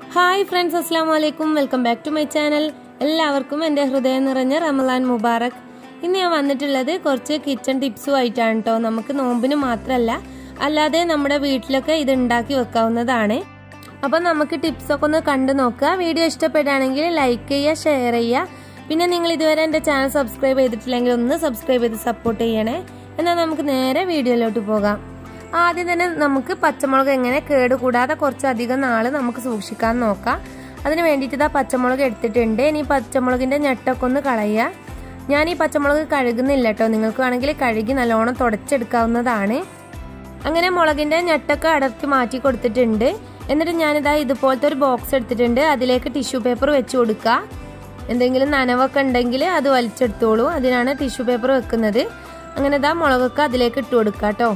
hi friends അസ്സാം വലൈക്കും welcome back to my channel എല്ലാവർക്കും എൻ്റെ ഹൃദയം നിറഞ്ഞ റമലാൻ മുബാറക് ഇന്ന് ഞാൻ വന്നിട്ടുള്ളത് കുറച്ച് കിച്ചൺ ടിപ്സും ആയിട്ടാണ് കേട്ടോ നമുക്ക് നോമ്പിന് മാത്രമല്ല അല്ലാതെ നമ്മുടെ വീട്ടിലൊക്കെ ഇത് ഉണ്ടാക്കി വെക്കാവുന്നതാണ് അപ്പം നമുക്ക് ടിപ്സൊക്കെ ഒന്ന് കണ്ടു നോക്കുക വീഡിയോ ഇഷ്ടപ്പെടുകയാണെങ്കിൽ ലൈക്ക് ചെയ്യുക ഷെയർ ചെയ്യുക പിന്നെ നിങ്ങൾ ഇതുവരെ എൻ്റെ ചാനൽ സബ്സ്ക്രൈബ് ചെയ്തിട്ടില്ലെങ്കിൽ ഒന്ന് സബ്സ്ക്രൈബ് ചെയ്ത് സപ്പോർട്ട് ചെയ്യണേ എന്നാൽ നമുക്ക് നേരെ വീഡിയോയിലോട്ട് പോകാം ആദ്യം തന്നെ നമുക്ക് പച്ചമുളക് എങ്ങനെ കേടുകൂടാതെ കുറച്ചധികം നാൾ നമുക്ക് സൂക്ഷിക്കാൻ നോക്കാം അതിന് വേണ്ടിയിട്ട് ഇതാ പച്ചമുളക് എടുത്തിട്ടുണ്ട് ഇനി പച്ചമുളകിൻ്റെ ഞെട്ടൊക്കെ ഒന്ന് കളയുക ഞാൻ ഈ പച്ചമുളക് കഴുകുന്നില്ല കേട്ടോ നിങ്ങൾക്ക് വേണമെങ്കിൽ കഴുകി നല്ലോണം തുടച്ചെടുക്കാവുന്നതാണ് അങ്ങനെ മുളകിൻ്റെ ഞെട്ടൊക്കെ അടർത്തി മാറ്റി കൊടുത്തിട്ടുണ്ട് എന്നിട്ട് ഞാനിതാ ഇതുപോലത്തെ ഒരു ബോക്സ് എടുത്തിട്ടുണ്ട് അതിലേക്ക് ടിഷ്യൂ പേപ്പർ വെച്ച് കൊടുക്കുക എന്തെങ്കിലും നനവൊക്കെ ഉണ്ടെങ്കിൽ അത് വലിച്ചെടുത്തോളൂ അതിനാണ് ടിഷ്യൂ പേപ്പർ വെക്കുന്നത് അങ്ങനെ ഇതാ മുളകൊക്കെ അതിലേക്ക് ഇട്ട് കൊടുക്കുക കേട്ടോ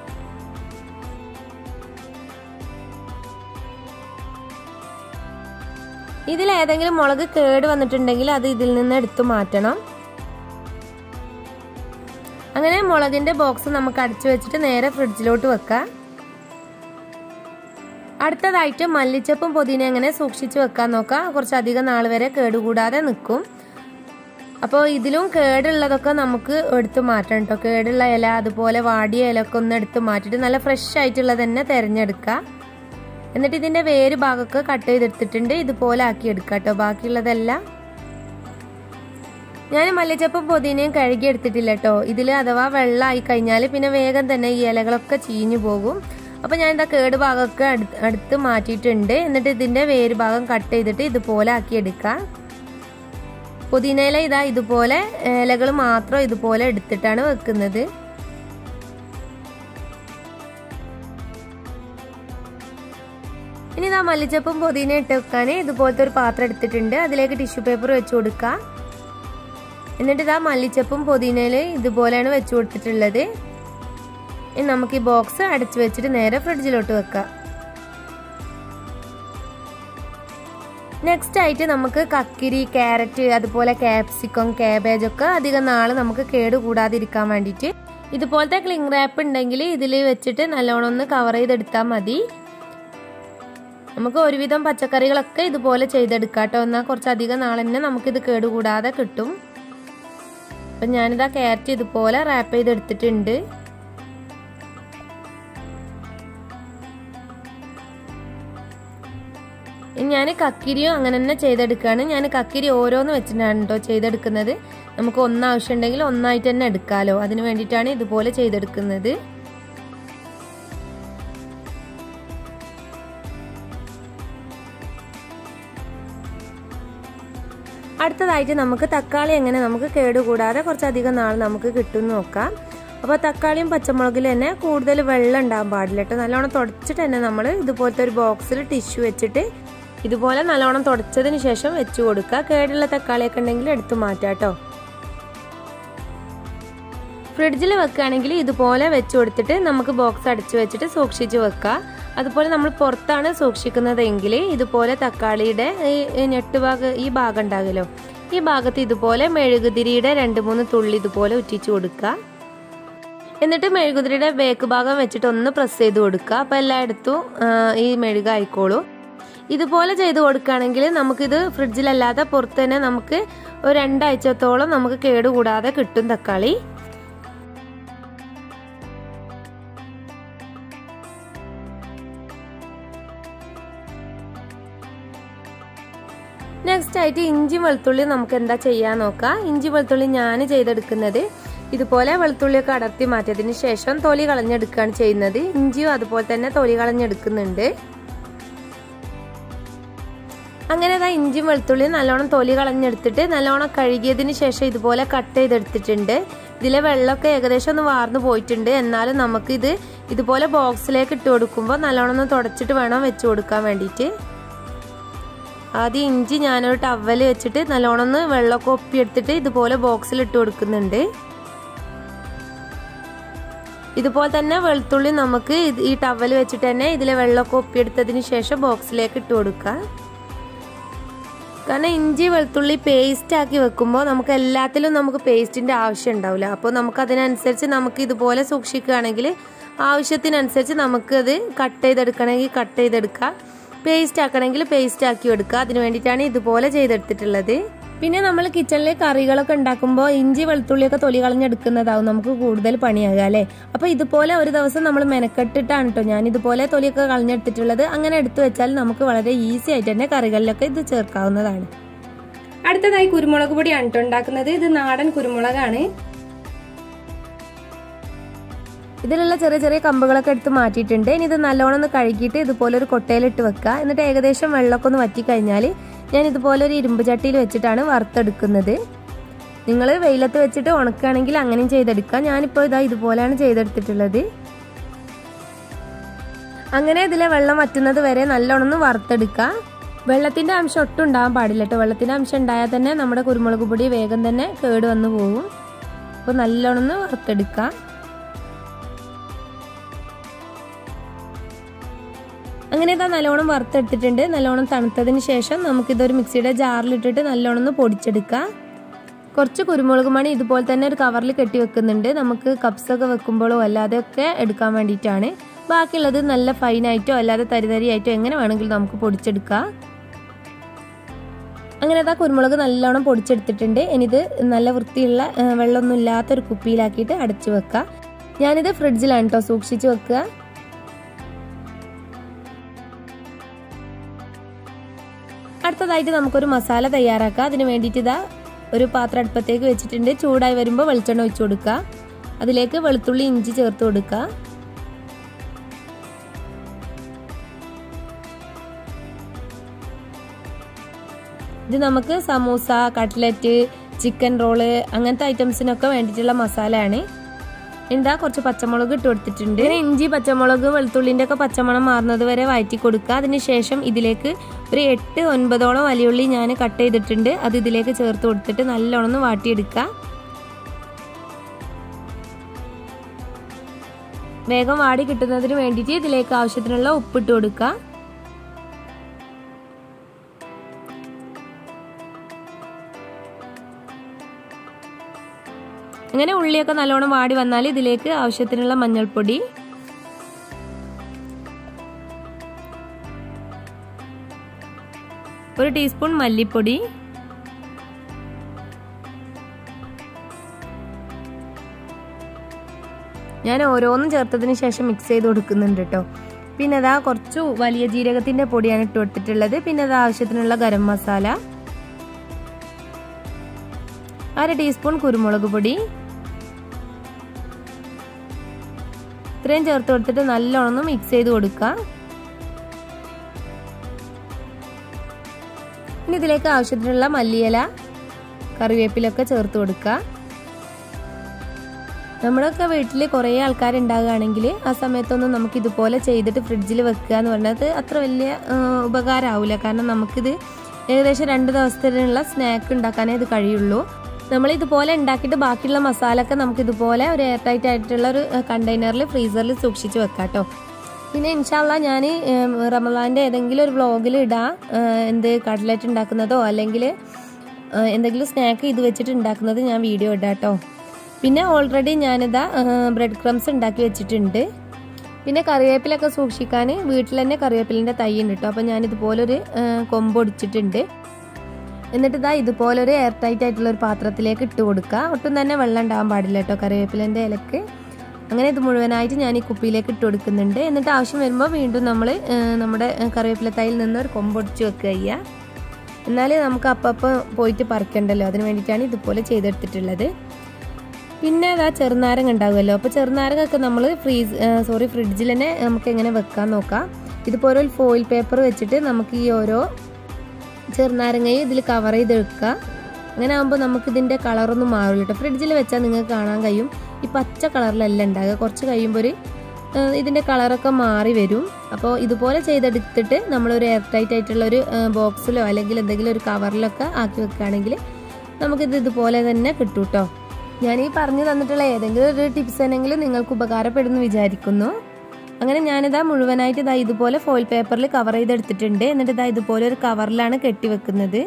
ഇതിൽ ഏതെങ്കിലും മുളക് കേട് വന്നിട്ടുണ്ടെങ്കിൽ അത് ഇതിൽ നിന്ന് എടുത്തു മാറ്റണം അങ്ങനെ മുളകിന്റെ ബോക്സ് നമുക്ക് അടച്ചു വെച്ചിട്ട് നേരെ ഫ്രിഡ്ജിലോട്ട് വെക്കാം അടുത്തതായിട്ട് മല്ലിച്ചപ്പും പൊതിന എങ്ങനെ സൂക്ഷിച്ച് വെക്കാൻ നോക്കാം കുറച്ചധികം നാൾ വരെ കേടുകൂടാതെ നിൽക്കും അപ്പോൾ ഇതിലും കേടുള്ളതൊക്കെ നമുക്ക് എടുത്തു മാറ്റണം കേട്ടോ കേടുള്ള ഇല അതുപോലെ വാടിയ ഇലയൊക്കെ ഒന്ന് എടുത്ത് മാറ്റിയിട്ട് നല്ല ഫ്രഷ് ആയിട്ടുള്ളത് തന്നെ തിരഞ്ഞെടുക്കുക എന്നിട്ട് ഇതിന്റെ വേര് ഭാഗമൊക്കെ കട്ട് ചെയ്തെടുത്തിട്ടുണ്ട് ഇതുപോലെ ആക്കി എടുക്കുക കേട്ടോ ബാക്കിയുള്ളതെല്ലാം ഞാൻ മല്ലിച്ചപ്പും പൊതിനയും കഴുകി എടുത്തിട്ടില്ല കേട്ടോ ഇതിൽ അഥവാ വെള്ളമായി കഴിഞ്ഞാൽ പിന്നെ വേഗം തന്നെ ഈ ഇലകളൊക്കെ ചീഞ്ഞു പോകും അപ്പോൾ ഞാൻ ഇതാ കേട് ഭാഗമൊക്കെ അടുത്ത് മാറ്റിയിട്ടുണ്ട് എന്നിട്ട് ഇതിന്റെ വേര് ഭാഗം കട്ട് ചെയ്തിട്ട് ഇതുപോലെ ആക്കി എടുക്കാം പുതിനയില ഇതാ ഇതുപോലെ ഇലകൾ മാത്രം ഇതുപോലെ എടുത്തിട്ടാണ് വെക്കുന്നത് ഇനി ഇതാ മല്ലിച്ചപ്പും പൊതിന ഇട്ട് വെക്കാൻ ഇതുപോലത്തെ ഒരു പാത്രം എടുത്തിട്ടുണ്ട് അതിലേക്ക് ടിഷ്യൂ പേപ്പർ വെച്ച് കൊടുക്കുക എന്നിട്ട് ഇതാ മല്ലിച്ചപ്പും പൊതിനയിൽ ഇതുപോലെയാണ് വെച്ച് കൊടുത്തിട്ടുള്ളത് ഇനി നമുക്ക് ഈ ബോക്സ് അടച്ചു വെച്ചിട്ട് നേരെ ഫ്രിഡ്ജിലോട്ട് വെക്കാം നെക്സ്റ്റ് ആയിട്ട് നമുക്ക് കക്കിരി ക്യാരറ്റ് അതുപോലെ ക്യാപ്സിക്കം കാബേജ് ഒക്കെ അധികം നാൾ നമുക്ക് കേടുകൂടാതിരിക്കാൻ വേണ്ടിയിട്ട് ഇതുപോലത്തെ ക്ലിങ് റാപ്പ് ഉണ്ടെങ്കിൽ ഇതിൽ വെച്ചിട്ട് നല്ലോണം ഒന്ന് കവർ ചെയ്തെടുത്താൽ മതി നമുക്ക് ഒരുവിധം പച്ചക്കറികളൊക്കെ ഇതുപോലെ ചെയ്തെടുക്കാം കേട്ടോ എന്നാൽ കുറച്ചധികം നാൾ തന്നെ നമുക്കിത് കേടുകൂടാതെ കിട്ടും അപ്പം ഞാനിതാ ക്യാരറ്റ് ഇതുപോലെ റാപ്പ് ചെയ്തെടുത്തിട്ടുണ്ട് ഞാൻ കക്കിരിയും അങ്ങനെ തന്നെ ചെയ്തെടുക്കുകയാണ് ഞാൻ കക്കിരി ഓരോന്ന് വെച്ചിട്ടാണ് കേട്ടോ ചെയ്തെടുക്കുന്നത് നമുക്ക് ഒന്നാവശ്യം ഉണ്ടെങ്കിൽ ഒന്നായിട്ട് തന്നെ എടുക്കാമല്ലോ അതിന് വേണ്ടിയിട്ടാണ് ഇതുപോലെ ചെയ്തെടുക്കുന്നത് അടുത്തതായിട്ട് നമുക്ക് തക്കാളി എങ്ങനെ നമുക്ക് കേടുകൂടാതെ കുറച്ചധികം നാൾ നമുക്ക് കിട്ടും നോക്കാം അപ്പോൾ തക്കാളിയും പച്ചമുളകിൽ തന്നെ കൂടുതൽ വെള്ളം ഉണ്ടാകാൻ പാടില്ല കേട്ടോ നല്ലോണം തുടച്ചിട്ട് തന്നെ നമ്മൾ ഇതുപോലത്തെ ഒരു ബോക്സിൽ ടിഷ്യൂ വെച്ചിട്ട് ഇതുപോലെ നല്ലോണം തുടച്ചതിന് ശേഷം വെച്ച് കൊടുക്കുക കേടുള്ള തക്കാളിയൊക്കെ ഉണ്ടെങ്കിൽ എടുത്തു മാറ്റാം കേട്ടോ ഫ്രിഡ്ജിൽ വെക്കുകയാണെങ്കിൽ ഇതുപോലെ വെച്ച് കൊടുത്തിട്ട് നമുക്ക് ബോക്സ് അടച്ചു വെച്ചിട്ട് സൂക്ഷിച്ച് വെക്കുക അതുപോലെ നമ്മൾ പുറത്താണ് സൂക്ഷിക്കുന്നതെങ്കിൽ ഇതുപോലെ തക്കാളിയുടെ ഈ ഞെട്ടുഭാഗം ഈ ഭാഗം ഉണ്ടാകുമല്ലോ ഈ ഭാഗത്ത് ഇതുപോലെ മെഴുകുതിരിയുടെ രണ്ട് മൂന്ന് തുള്ളി ഇതുപോലെ ഉറ്റിച്ചു കൊടുക്കുക എന്നിട്ട് മെഴുകുതിരിയുടെ ബേക്ക് ഭാഗം വെച്ചിട്ട് ഒന്ന് പ്രസ് ചെയ്ത് കൊടുക്കുക അപ്പം എല്ലായിടത്തും ഈ മെഴുക ആയിക്കോളൂ ഇതുപോലെ ചെയ്ത് കൊടുക്കുകയാണെങ്കിൽ നമുക്കിത് ഫ്രിഡ്ജിലല്ലാതെ പുറത്ത് തന്നെ നമുക്ക് ഒരു രണ്ടാഴ്ചത്തോളം നമുക്ക് കേടുകൂടാതെ കിട്ടും തക്കാളി നെക്സ്റ്റ് ആയിട്ട് ഇഞ്ചി വെളുത്തുള്ളി നമുക്ക് എന്താ ചെയ്യാൻ നോക്കാം ഇഞ്ചി വെളുത്തുള്ളി ഞാൻ ചെയ്തെടുക്കുന്നത് ഇതുപോലെ വെളുത്തുള്ളിയൊക്കെ അടർത്തി മാറ്റിയതിന് ശേഷം തൊലി കളഞ്ഞെടുക്കുകയാണ് ചെയ്യുന്നത് ഇഞ്ചിയും അതുപോലെ തന്നെ തൊലി കളഞ്ഞെടുക്കുന്നുണ്ട് അങ്ങനെ അതാ ഇഞ്ചിയും വെളുത്തുള്ളിയും നല്ലോണം തൊലി കളഞ്ഞെടുത്തിട്ട് നല്ലോണം കഴുകിയതിന് ശേഷം ഇതുപോലെ കട്ട് ചെയ്തെടുത്തിട്ടുണ്ട് ഇതിലെ വെള്ളമൊക്കെ ഏകദേശം ഒന്ന് വാർന്നു പോയിട്ടുണ്ട് എന്നാലും നമുക്കിത് ഇതുപോലെ ബോക്സിലേക്ക് ഇട്ട് കൊടുക്കുമ്പോൾ നല്ലോണം ഒന്ന് തുടച്ചിട്ട് വേണം വെച്ച് കൊടുക്കാൻ വേണ്ടിയിട്ട് ആദ്യം ഇഞ്ചി ഞാനൊരു ടവൽ വെച്ചിട്ട് നല്ലോണം ഒന്ന് വെള്ളമൊക്കെ ഒപ്പിയെടുത്തിട്ട് ഇതുപോലെ ബോക്സിൽ ഇട്ട് കൊടുക്കുന്നുണ്ട് ഇതുപോലെ തന്നെ വെളുത്തുള്ളി നമുക്ക് ഈ ടവൽ വെച്ചിട്ട് തന്നെ ഇതിലെ വെള്ളമൊക്കെ ഒപ്പിയെടുത്തതിന് ശേഷം ബോക്സിലേക്ക് ഇട്ട് കൊടുക്കാം കാരണം ഇഞ്ചി വെളുത്തുള്ളി പേസ്റ്റ് ആക്കി വെക്കുമ്പോൾ നമുക്ക് എല്ലാത്തിലും നമുക്ക് പേസ്റ്റിന്റെ ആവശ്യം ഉണ്ടാവില്ല അപ്പോൾ നമുക്ക് അതിനനുസരിച്ച് നമുക്ക് ഇതുപോലെ സൂക്ഷിക്കുകയാണെങ്കിൽ ആവശ്യത്തിനനുസരിച്ച് നമുക്കത് കട്ട് ചെയ്തെടുക്കണമെങ്കിൽ കട്ട് ചെയ്തെടുക്കാം പേസ്റ്റ് ആക്കണമെങ്കിൽ പേസ്റ്റ് ആക്കി എടുക്കുക അതിന് വേണ്ടിയിട്ടാണ് ഇതുപോലെ ചെയ്തെടുത്തിട്ടുള്ളത് പിന്നെ നമ്മൾ കിച്ചണിലെ കറികളൊക്കെ ഉണ്ടാക്കുമ്പോൾ ഇഞ്ചി വെളുത്തുള്ളിയൊക്കെ തൊലി കളഞ്ഞെടുക്കുന്നതാവും നമുക്ക് കൂടുതൽ പണിയാകുക അല്ലേ അപ്പോൾ ഇതുപോലെ ഒരു ദിവസം നമ്മൾ മെനക്കെട്ടിട്ടാണ് കേട്ടോ ഞാൻ ഇതുപോലെ തൊലിയൊക്കെ കളഞ്ഞെടുത്തിട്ടുള്ളത് അങ്ങനെ എടുത്തു വെച്ചാൽ നമുക്ക് വളരെ ഈസി ആയിട്ട് തന്നെ കറികളിലൊക്കെ ഇത് ചേർക്കാവുന്നതാണ് അടുത്തതായി കുരുമുളക് പൊടിയാണ് കേട്ടോ ഉണ്ടാക്കുന്നത് ഇത് നാടൻ കുരുമുളകാണ് ഇതിലുള്ള ചെറിയ ചെറിയ കമ്പുകളൊക്കെ എടുത്ത് മാറ്റിയിട്ടുണ്ട് ഇനി ഇത് നല്ലോണം ഒന്ന് കഴുകിയിട്ട് ഇതുപോലെ ഒരു കൊട്ടയിലിട്ട് വെക്കുക എന്നിട്ട് ഏകദേശം വെള്ളമൊക്കെ ഒന്ന് വറ്റി കഴിഞ്ഞാൽ ഞാൻ ഇതുപോലെ ഒരു ഇരുമ്പ് ചട്ടിയിൽ വെച്ചിട്ടാണ് വറുത്തെടുക്കുന്നത് നിങ്ങൾ വെയിലത്ത് വെച്ചിട്ട് ഉണക്കുകയാണെങ്കിൽ അങ്ങനെയും ചെയ്തെടുക്കുക ഞാനിപ്പോൾ ഇതാ ഇതുപോലെയാണ് ചെയ്തെടുത്തിട്ടുള്ളത് അങ്ങനെ ഇതിലെ വെള്ളം വറ്റുന്നത് വരെ നല്ലോണം ഒന്ന് വറുത്തെടുക്കുക വെള്ളത്തിന്റെ അംശം ഒട്ടും ഉണ്ടാകാൻ പാടില്ല കേട്ടോ വെള്ളത്തിന്റെ അംശം ഉണ്ടായാൽ തന്നെ നമ്മുടെ കുരുമുളക് പൊടി വേഗം തന്നെ കേട് വന്നു പോകും അപ്പോൾ നല്ലോണം ഒന്ന് വറുത്തെടുക്കുക അങ്ങനെ ഇതാ നല്ലോണം വറുത്തെടുത്തിട്ടുണ്ട് നല്ലോണം തണുത്തതിന് ശേഷം നമുക്കിതൊരു മിക്സിയുടെ ജാറിലിട്ടിട്ട് നല്ലോണം ഒന്ന് പൊടിച്ചെടുക്കാം കുറച്ച് കുരുമുളക് മണി ഇതുപോലെ തന്നെ ഒരു കവറിൽ കെട്ടി വെക്കുന്നുണ്ട് നമുക്ക് കപ്സ് ഒക്കെ വെക്കുമ്പോഴോ അല്ലാതെയൊക്കെ എടുക്കാൻ വേണ്ടിയിട്ടാണ് ബാക്കിയുള്ളത് നല്ല ഫൈനായിട്ടോ അല്ലാതെ തരിതരിയായിട്ടോ എങ്ങനെ വേണമെങ്കിലും നമുക്ക് പൊടിച്ചെടുക്കാം അങ്ങനെ അതാ കുരുമുളക് നല്ലോണം പൊടിച്ചെടുത്തിട്ടുണ്ട് ഇനിഇത് നല്ല വൃത്തിയുള്ള വെള്ളമൊന്നും ഇല്ലാത്തൊരു കുപ്പിയിലാക്കിയിട്ട് അടച്ചു വെക്കുക ഞാനിത് ഫ്രിഡ്ജിലാണ് കേട്ടോ സൂക്ഷിച്ച് വെക്കുക അടുത്തതായിട്ട് നമുക്കൊരു മസാല തയ്യാറാക്കാം അതിന് വേണ്ടിയിട്ട് ഇതാ ഒരു പാത്രം അടുപ്പത്തേക്ക് വെച്ചിട്ടുണ്ട് ചൂടായി വരുമ്പോൾ വെളിച്ചെണ്ണ ഒഴിച്ചു കൊടുക്കുക അതിലേക്ക് വെളുത്തുള്ളി ഇഞ്ചി ചേർത്ത് കൊടുക്കുക ഇത് നമുക്ക് സമൂസ കട്ട്ലറ്റ് ചിക്കൻ റോള് അങ്ങനത്തെ ഐറ്റംസിനൊക്കെ വേണ്ടിയിട്ടുള്ള മസാലയാണ് എന്താ കുറച്ച് പച്ചമുളക് ഇട്ട് കൊടുത്തിട്ടുണ്ട് ഇഞ്ചി പച്ചമുളക് വെളുത്തുള്ളിൻ്റെ ഒക്കെ പച്ചമണം മാറുന്നത് വരെ വഴറ്റി കൊടുക്കുക അതിനുശേഷം ഇതിലേക്ക് ഒരു എട്ട് ഒൻപതോളം വലിയുള്ളി ഞാൻ കട്ട് ചെയ്തിട്ടുണ്ട് അത് ഇതിലേക്ക് ചേർത്ത് കൊടുത്തിട്ട് നല്ലോണം ഒന്ന് വാട്ടിയെടുക്കുക വേഗം വാടി കിട്ടുന്നതിന് വേണ്ടിയിട്ട് ഇതിലേക്ക് ആവശ്യത്തിനുള്ള ഉപ്പിട്ട് കൊടുക്കുക അങ്ങനെ ഉള്ളിയൊക്കെ നല്ലോണം വാടി വന്നാൽ ഇതിലേക്ക് ആവശ്യത്തിനുള്ള മഞ്ഞൾപ്പൊടി ഒരു ടീസ്പൂൺ മല്ലിപ്പൊടി ഞാൻ ഓരോന്നും ചേർത്തതിന് ശേഷം മിക്സ് ചെയ്ത് കൊടുക്കുന്നുണ്ട് കേട്ടോ പിന്നെ അതാ കുറച്ച് വലിയ ജീരകത്തിന്റെ പൊടിയാണ് ഇട്ട് കൊടുത്തിട്ടുള്ളത് പിന്നെ അത് ആവശ്യത്തിനുള്ള ഗരം മസാല അര ടീസ്പൂൺ കുരുമുളക് പൊടി ഇത്രയും ചേർത്ത് കൊടുത്തിട്ട് നല്ലോണം മിക്സ് ചെയ്ത് കൊടുക്കുക ഇനി ഇതിലേക്ക് ആവശ്യത്തിനുള്ള മല്ലിയില കറിവേപ്പിലൊക്കെ ചേർത്ത് കൊടുക്കുക നമ്മളൊക്കെ വീട്ടിൽ കുറേ ആൾക്കാരുണ്ടാകുകയാണെങ്കിൽ ആ സമയത്തൊന്നും നമുക്ക് ഇതുപോലെ ചെയ്തിട്ട് ഫ്രിഡ്ജിൽ വെക്കുക എന്ന് പറഞ്ഞത് അത്ര വലിയ ഉപകാരമാവില്ല കാരണം നമുക്കിത് ഏകദേശം രണ്ട് ദിവസത്തിനുള്ള സ്നാക്ക് ഉണ്ടാക്കാനേ ഇത് കഴിയുള്ളൂ നമ്മൾ ഇതുപോലെ ഉണ്ടാക്കിയിട്ട് ബാക്കിയുള്ള മസാല ഒക്കെ നമുക്ക് ഇതുപോലെ ഒരു എയർ ടൈറ്റ് ആയിട്ടുള്ള ഒരു കണ്ടെയ്നറിൽ ഫ്രീസറിൽ സൂക്ഷിച്ച് വെക്കാം കേട്ടോ പിന്നെ ഇൻഷാല്ല ഞാൻ റമദാൻ്റെ ഏതെങ്കിലും ഒരു വ്ളോഗിൽ ഇടാം എന്ത് കട്ട്ലറ്റ് ഉണ്ടാക്കുന്നതോ അല്ലെങ്കിൽ എന്തെങ്കിലും സ്നാക്ക് ഇത് വെച്ചിട്ട് ഉണ്ടാക്കുന്നത് ഞാൻ വീഡിയോ ഇടാം കേട്ടോ പിന്നെ ഓൾറെഡി ഞാനിതാ ബ്രെഡ് ക്രംസ് ഉണ്ടാക്കി വെച്ചിട്ടുണ്ട് പിന്നെ കറിവേപ്പിലൊക്കെ സൂക്ഷിക്കാൻ വീട്ടിൽ തന്നെ കറിവേപ്പിലിൻ്റെ തൈ ഉണ്ട് കേട്ടോ അപ്പോൾ ഞാൻ ഇതുപോലൊരു കൊമ്പ് ഒടിച്ചിട്ടുണ്ട് എന്നിട്ട് ഇതാ ഇതുപോലൊരു എയർ ടൈറ്റ് ആയിട്ടുള്ള ഒരു പാത്രത്തിലേക്ക് ഇട്ട് കൊടുക്കുക ഒട്ടും തന്നെ വെള്ളം ഉണ്ടാകാൻ പാടില്ല കേട്ടോ കറിവേപ്പിലിൻ്റെ ഇലക്ക് അങ്ങനെ ഇത് മുഴുവനായിട്ട് ഞാൻ ഈ കുപ്പിയിലേക്ക് ഇട്ട് കൊടുക്കുന്നുണ്ട് എന്നിട്ട് ആവശ്യം വരുമ്പോൾ വീണ്ടും നമ്മൾ നമ്മുടെ കറിവേപ്പില തൈയിൽ നിന്ന് ഒരു കൊമ്പൊടിച്ച് വെക്കുക ചെയ്യുക എന്നാലേ നമുക്ക് അപ്പം പോയിട്ട് പറിക്കണ്ടല്ലോ അതിന് വേണ്ടിയിട്ടാണ് ഇതുപോലെ ചെയ്തെടുത്തിട്ടുള്ളത് പിന്നെ അതാ ചെറുനാരങ്ങ ഉണ്ടാകുമല്ലോ അപ്പോൾ ചെറുനാരങ്ങൊക്കെ നമ്മൾ ഫ്രീസ് സോറി ഫ്രിഡ്ജിൽ തന്നെ നമുക്ക് എങ്ങനെ വെക്കാൻ നോക്കാം ഇതുപോലെ ഒരു ഫോയിൽ പേപ്പർ വെച്ചിട്ട് നമുക്ക് ഈ ഓരോ ചെറുനാരങ്ങയും ഇതിൽ കവർ ചെയ്ത് വെക്കുക അങ്ങനെ ആകുമ്പോൾ നമുക്ക് ഇതിൻ്റെ കളറൊന്നും മാറില്ല കേട്ടോ ഫ്രിഡ്ജിൽ വെച്ചാൽ നിങ്ങൾക്ക് കാണാൻ കഴിയും ഈ പച്ച കളറിലല്ല ഉണ്ടാകുക കുറച്ച് കഴിയുമ്പോൾ ഒരു ഇതിൻ്റെ കളറൊക്കെ മാറി വരും അപ്പോൾ ഇതുപോലെ ചെയ്തെടുത്തിട്ട് നമ്മളൊരു എയർ ടൈറ്റ് ആയിട്ടുള്ള ഒരു ബോക്സിലോ അല്ലെങ്കിൽ എന്തെങ്കിലും ഒരു കവറിലൊക്കെ ആക്കി വെക്കുകയാണെങ്കിൽ നമുക്കിത് ഇതുപോലെ തന്നെ കിട്ടും കേട്ടോ ഞാൻ ഈ പറഞ്ഞു തന്നിട്ടുള്ള ഏതെങ്കിലും ഒരു ടിപ്സ് ആണെങ്കിലും നിങ്ങൾക്ക് ഉപകാരപ്പെടുന്നു വിചാരിക്കുന്നു അങ്ങനെ ഞാനിതാ മുഴുവനായിട്ട് ഇതാ ഇതുപോലെ ഫോയിൽ പേപ്പറിൽ കവർ ചെയ്തെടുത്തിട്ടുണ്ട് എന്നിട്ട് ഇതാ ഇതുപോലെ ഒരു കവറിലാണ് കെട്ടിവെക്കുന്നത്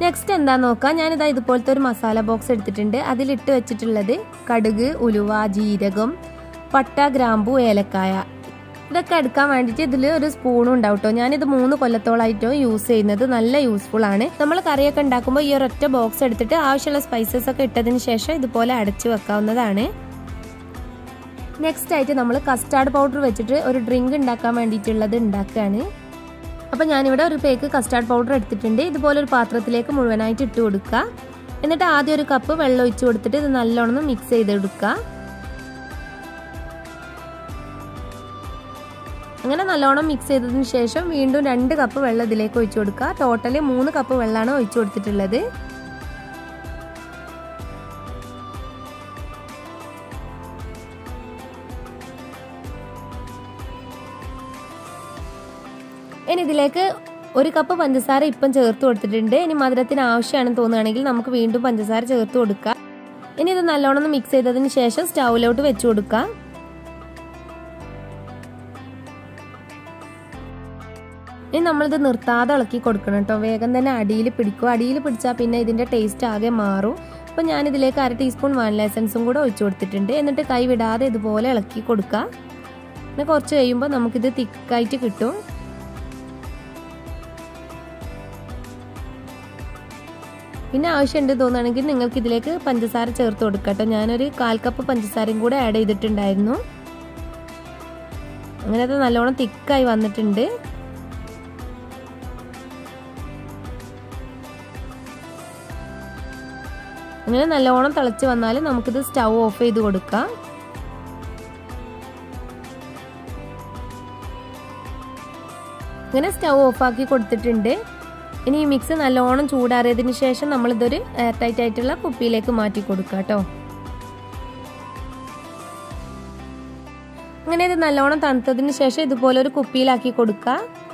നെക്സ്റ്റ് എന്താ നോക്കാം ഞാനിതാ ഇതുപോലത്തെ ഒരു മസാല ബോക്സ് എടുത്തിട്ടുണ്ട് അതിലിട്ട് വെച്ചിട്ടുള്ളത് കടുക് ഉലുവ ജീരകം പട്ട ഗ്രാമ്പു ഏലക്കായ ഇതൊക്കെ എടുക്കാൻ വേണ്ടിയിട്ട് ഇതിൽ ഒരു സ്പൂണും ഉണ്ടാവും കേട്ടോ ഞാനിത് മൂന്ന് കൊല്ലത്തോളായിട്ടോ യൂസ് ചെയ്യുന്നത് നല്ല യൂസ്ഫുൾ ആണ് നമ്മൾ കറിയൊക്കെ ഉണ്ടാക്കുമ്പോൾ ഈ ഒരൊറ്റ ബോക്സ് എടുത്തിട്ട് ആവശ്യമുള്ള സ്പൈസസ് ഒക്കെ ഇട്ടതിന് ശേഷം ഇതുപോലെ അടച്ചു വെക്കാവുന്നതാണ് നെക്സ്റ്റ് ആയിട്ട് നമ്മൾ കസ്റ്റാർഡ് പൗഡർ വെച്ചിട്ട് ഒരു ഡ്രിങ്ക് ഉണ്ടാക്കാൻ വേണ്ടിയിട്ടുള്ളത് ഉണ്ടാക്കുകയാണ് അപ്പം ഞാനിവിടെ ഒരു പേക്ക് കസ്റ്റാർഡ് പൗഡർ എടുത്തിട്ടുണ്ട് ഇതുപോലെ ഒരു പാത്രത്തിലേക്ക് മുഴുവനായിട്ട് ഇട്ട് കൊടുക്കുക എന്നിട്ട് ആദ്യം ഒരു കപ്പ് വെള്ളം ഒഴിച്ച് കൊടുത്തിട്ട് ഇത് നല്ലോണം മിക്സ് ചെയ്തെടുക്കുക അങ്ങനെ നല്ലോണം മിക്സ് ചെയ്തതിന് ശേഷം വീണ്ടും രണ്ട് കപ്പ് വെള്ളം ഇതിലേക്ക് ഒഴിച്ചു കൊടുക്കുക ടോട്ടലി മൂന്ന് കപ്പ് വെള്ളമാണ് ഒഴിച്ചു കൊടുത്തിട്ടുള്ളത് ഇനി ഇതിലേക്ക് ഒരു കപ്പ് പഞ്ചസാര ഇപ്പം ചേർത്ത് കൊടുത്തിട്ടുണ്ട് ഇനി മധുരത്തിന് ആവശ്യമാണെന്ന് തോന്നുകയാണെങ്കിൽ നമുക്ക് വീണ്ടും പഞ്ചസാര ചേർത്ത് കൊടുക്കാം ഇനി ഇത് നല്ലോണം ഒന്ന് മിക്സ് ചെയ്തതിന് ശേഷം സ്റ്റൗവിലോട്ട് വെച്ച് കൊടുക്കാം ഇനി നമ്മളിത് നിർത്താതെ ഇളക്കി കൊടുക്കണം കേട്ടോ വേഗം തന്നെ അടിയിൽ പിടിക്കും അടിയിൽ പിടിച്ചാൽ പിന്നെ ഇതിൻ്റെ ടേസ്റ്റ് ആകെ മാറും അപ്പം ഞാനിതിലേക്ക് അര ടീസ്പൂൺ വാനില എസൻസും കൂടെ ഒഴിച്ചു കൊടുത്തിട്ടുണ്ട് എന്നിട്ട് കൈ വിടാതെ ഇതുപോലെ ഇളക്കി കൊടുക്കുക പിന്നെ കുറച്ച് കഴിയുമ്പോൾ നമുക്കിത് തിക്കായിട്ട് കിട്ടും പിന്നെ ആവശ്യമുണ്ട് തോന്നുകയാണെങ്കിൽ നിങ്ങൾക്ക് ഇതിലേക്ക് പഞ്ചസാര ചേർത്ത് കൊടുക്കാം കേട്ടോ ഞാനൊരു കാൽ കപ്പ് പഞ്ചസാരയും കൂടെ ആഡ് ചെയ്തിട്ടുണ്ടായിരുന്നു അങ്ങനെ അത് നല്ലോണം തിക്കായി വന്നിട്ടുണ്ട് അങ്ങനെ നല്ലോണം തിളച്ച് വന്നാൽ നമുക്കിത് സ്റ്റൗ ഓഫ് ചെയ്ത് കൊടുക്കാം അങ്ങനെ സ്റ്റൗ ഓഫാക്കി കൊടുത്തിട്ടുണ്ട് ഇനി ഈ മിക്സ് നല്ലോണം ചൂടാറിയതിന് ശേഷം നമ്മളിതൊരു എയർ ടൈറ്റ് ആയിട്ടുള്ള കുപ്പിയിലേക്ക് മാറ്റി കൊടുക്കുക കേട്ടോ അങ്ങനെ ഇത് നല്ലോണം തണുത്തതിന് ശേഷം ഇതുപോലെ ഒരു കുപ്പിയിലാക്കി കൊടുക്കുക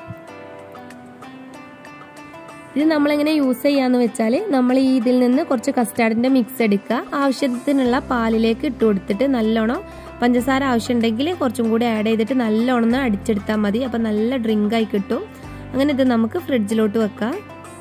ഇത് നമ്മളെങ്ങനെ യൂസ് ചെയ്യാന്ന് വെച്ചാൽ നമ്മൾ ഈ ഇതിൽ നിന്ന് കുറച്ച് കസ്റ്റാർഡിന്റെ മിക്സ് എടുക്കുക ആവശ്യത്തിനുള്ള പാലിലേക്ക് ഇട്ട് കൊടുത്തിട്ട് നല്ലോണം പഞ്ചസാര ആവശ്യമുണ്ടെങ്കിൽ കുറച്ചും കൂടി ആഡ് ചെയ്തിട്ട് നല്ലോണം ഒന്ന് അടിച്ചെടുത്താൽ മതി അപ്പം നല്ല ഡ്രിങ്ക് ആയി കിട്ടും അങ്ങനെ ഇത് നമുക്ക് ഫ്രിഡ്ജിലോട്ട് വെക്കാം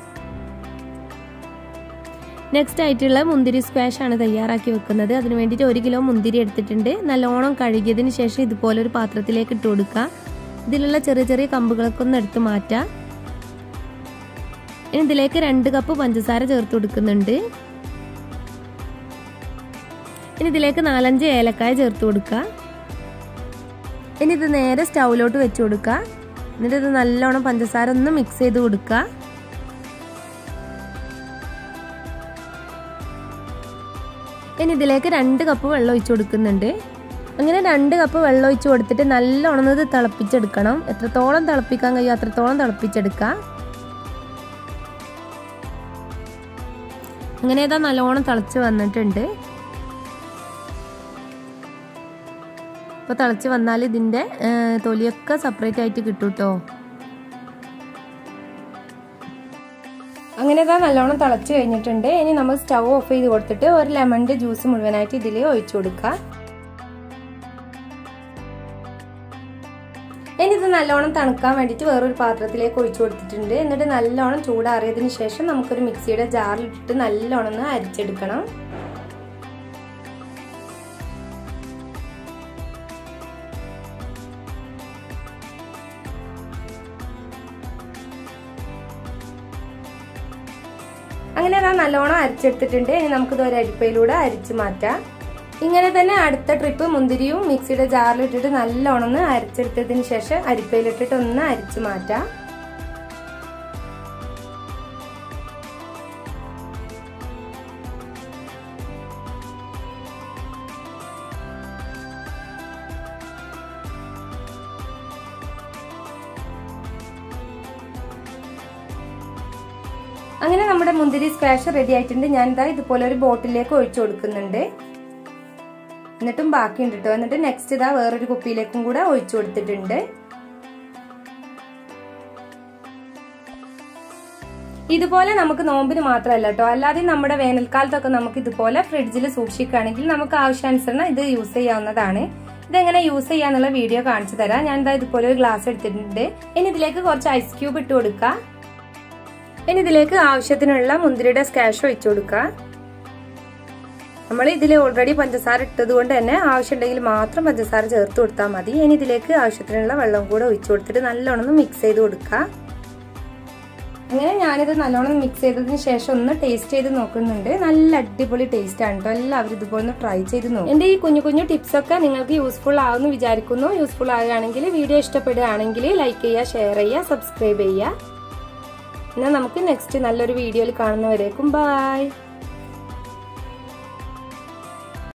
നെക്സ്റ്റ് ആയിട്ടുള്ള മുന്തിരി സ്ക്വാഷ് ആണ് തയ്യാറാക്കി വെക്കുന്നത് അതിന് വേണ്ടിയിട്ട് ഒരു കിലോ മുന്തിരി എടുത്തിട്ടുണ്ട് നല്ലോണം കഴുകിയതിന് ശേഷം ഇതുപോലെ ഒരു പാത്രത്തിലേക്ക് ഇട്ട് കൊടുക്കുക ഇതിലുള്ള ചെറിയ ചെറിയ കമ്പുകളൊക്കെ ഒന്ന് എടുത്ത് മാറ്റാം ഇനി ഇതിലേക്ക് രണ്ട് കപ്പ് പഞ്ചസാര ചേർത്ത് കൊടുക്കുന്നുണ്ട് ഇനി ഇതിലേക്ക് നാലഞ്ച് ഏലക്കായ ചേർത്ത് കൊടുക്കുക ഇനി ഇത് നേരെ സ്റ്റൗവിലോട്ട് വെച്ച് കൊടുക്കുക എന്നിട്ട് ഇത് നല്ലോണം പഞ്ചസാര ഒന്ന് മിക്സ് ചെയ്ത് കൊടുക്കുക ഇനി ഇതിലേക്ക് രണ്ട് കപ്പ് വെള്ളം ഒഴിച്ചു കൊടുക്കുന്നുണ്ട് അങ്ങനെ രണ്ട് കപ്പ് വെള്ളം ഒഴിച്ച് കൊടുത്തിട്ട് നല്ലോണം ഇത് തിളപ്പിച്ചെടുക്കണം എത്രത്തോളം തിളപ്പിക്കാൻ കഴിയും അത്രത്തോളം തിളപ്പിച്ചെടുക്കുക അങ്ങനെ ഇതാ നല്ലോണം തിളച്ച് വന്നിട്ടുണ്ട് ഇപ്പോൾ തിളച്ച് വന്നാൽ ഇതിൻ്റെ തൊലിയൊക്കെ സെപ്പറേറ്റ് ആയിട്ട് കിട്ടും കേട്ടോ അങ്ങനെ ഇതാ നല്ലോണം തിളച്ച് കഴിഞ്ഞിട്ടുണ്ട് ഇനി നമ്മൾ സ്റ്റൗ ഓഫ് ചെയ്ത് കൊടുത്തിട്ട് ഒരു ലെമണിൻ്റെ ജ്യൂസ് മുഴുവനായിട്ട് ഇതിൽ ഒഴിച്ചു കൊടുക്കുക ഇനി ഇത് നല്ലോണം തണുക്കാൻ വേണ്ടിയിട്ട് വേറൊരു പാത്രത്തിലേക്ക് ഒഴിച്ചു കൊടുത്തിട്ടുണ്ട് എന്നിട്ട് നല്ലോണം ചൂടാറിയതിന് ശേഷം നമുക്കൊരു മിക്സിയുടെ ജാറിലിട്ടിട്ട് നല്ലോണം ഒന്ന് അരിച്ചെടുക്കണം അങ്ങനെ അതാ നല്ലോണം അരിച്ചെടുത്തിട്ടുണ്ട് ഇനി നമുക്കിത് ഒരു അരിപ്പയിലൂടെ അരിച്ചു മാറ്റാം ഇങ്ങനെ തന്നെ അടുത്ത ട്രിപ്പ് മുന്തിരിയും മിക്സിയുടെ ജാറിലിട്ടിട്ട് നല്ലോണം ഒന്ന് അരച്ചെടുത്തതിന് ശേഷം അരിപ്പയിലിട്ടിട്ട് ഒന്ന് അരിച്ചു മാറ്റാം അങ്ങനെ നമ്മുടെ മുന്തിരി സ്ക്വാഷ് റെഡി ആയിട്ടുണ്ട് ഞാൻ ഇതാ ഇതുപോലെ ഒരു ബോട്ടിലേക്ക് ഒഴിച്ചു കൊടുക്കുന്നുണ്ട് എന്നിട്ടും ബാക്കിയുണ്ട് കേട്ടോ എന്നിട്ട് നെക്സ്റ്റ് ഇതാ വേറൊരു കുപ്പിയിലേക്കും കൂടെ ഒഴിച്ചു കൊടുത്തിട്ടുണ്ട് ഇതുപോലെ നമുക്ക് നോമ്പിന് മാത്രമല്ല കേട്ടോ അല്ലാതെ നമ്മുടെ വേനൽക്കാലത്തൊക്കെ നമുക്ക് ഇതുപോലെ ഫ്രിഡ്ജിൽ സൂക്ഷിക്കുകയാണെങ്കിൽ നമുക്ക് ആവശ്യാനുസരണം ഇത് യൂസ് ചെയ്യാവുന്നതാണ് ഇതെങ്ങനെ യൂസ് ചെയ്യാന്നുള്ള വീഡിയോ കാണിച്ചു തരാം ഞാൻ ഇതാ ഇതുപോലെ ഒരു ഗ്ലാസ് എടുത്തിട്ടുണ്ട് ഇനി ഇതിലേക്ക് കുറച്ച് ഐസ് ക്യൂബ് ഇട്ട് കൊടുക്കുക ഇനി ഇതിലേക്ക് ആവശ്യത്തിനുള്ള മുന്തിരിയുടെ സ്കാഷ് ഒഴിച്ചു കൊടുക്കുക നമ്മൾ ഇതിൽ ഓൾറെഡി പഞ്ചസാര ഇട്ടത് കൊണ്ട് തന്നെ ആവശ്യമുണ്ടെങ്കിൽ മാത്രം പഞ്ചസാര ചേർത്ത് കൊടുത്താൽ മതി ഇനി ഇതിലേക്ക് ആവശ്യത്തിനുള്ള വെള്ളം കൂടെ ഒഴിച്ചു കൊടുത്തിട്ട് നല്ലോണം മിക്സ് ചെയ്ത് കൊടുക്കുക അങ്ങനെ ഞാനിത് നല്ലോണം മിക്സ് ചെയ്തതിന് ശേഷം ഒന്ന് ടേസ്റ്റ് ചെയ്ത് നോക്കുന്നുണ്ട് നല്ല അടിപൊളി ടേസ്റ്റ് ആണ് കേട്ടോ എല്ലാവരും ഇതുപോലെ ഒന്ന് ട്രൈ ചെയ്ത് നോക്കും എൻ്റെ ഈ കുഞ്ഞു കുഞ്ഞു ടിപ്സ് ഒക്കെ നിങ്ങൾക്ക് യൂസ്ഫുൾ ആവുമെന്ന് വിചാരിക്കുന്നു യൂസ്ഫുൾ ആകുകയാണെങ്കിൽ വീഡിയോ ഇഷ്ടപ്പെടുകയാണെങ്കിൽ ലൈക്ക് ചെയ്യുക ഷെയർ ചെയ്യുക സബ്സ്ക്രൈബ് ചെയ്യുക എന്നാൽ നമുക്ക് നെക്സ്റ്റ് നല്ലൊരു വീഡിയോയിൽ കാണുന്നവരേക്കും ബായ്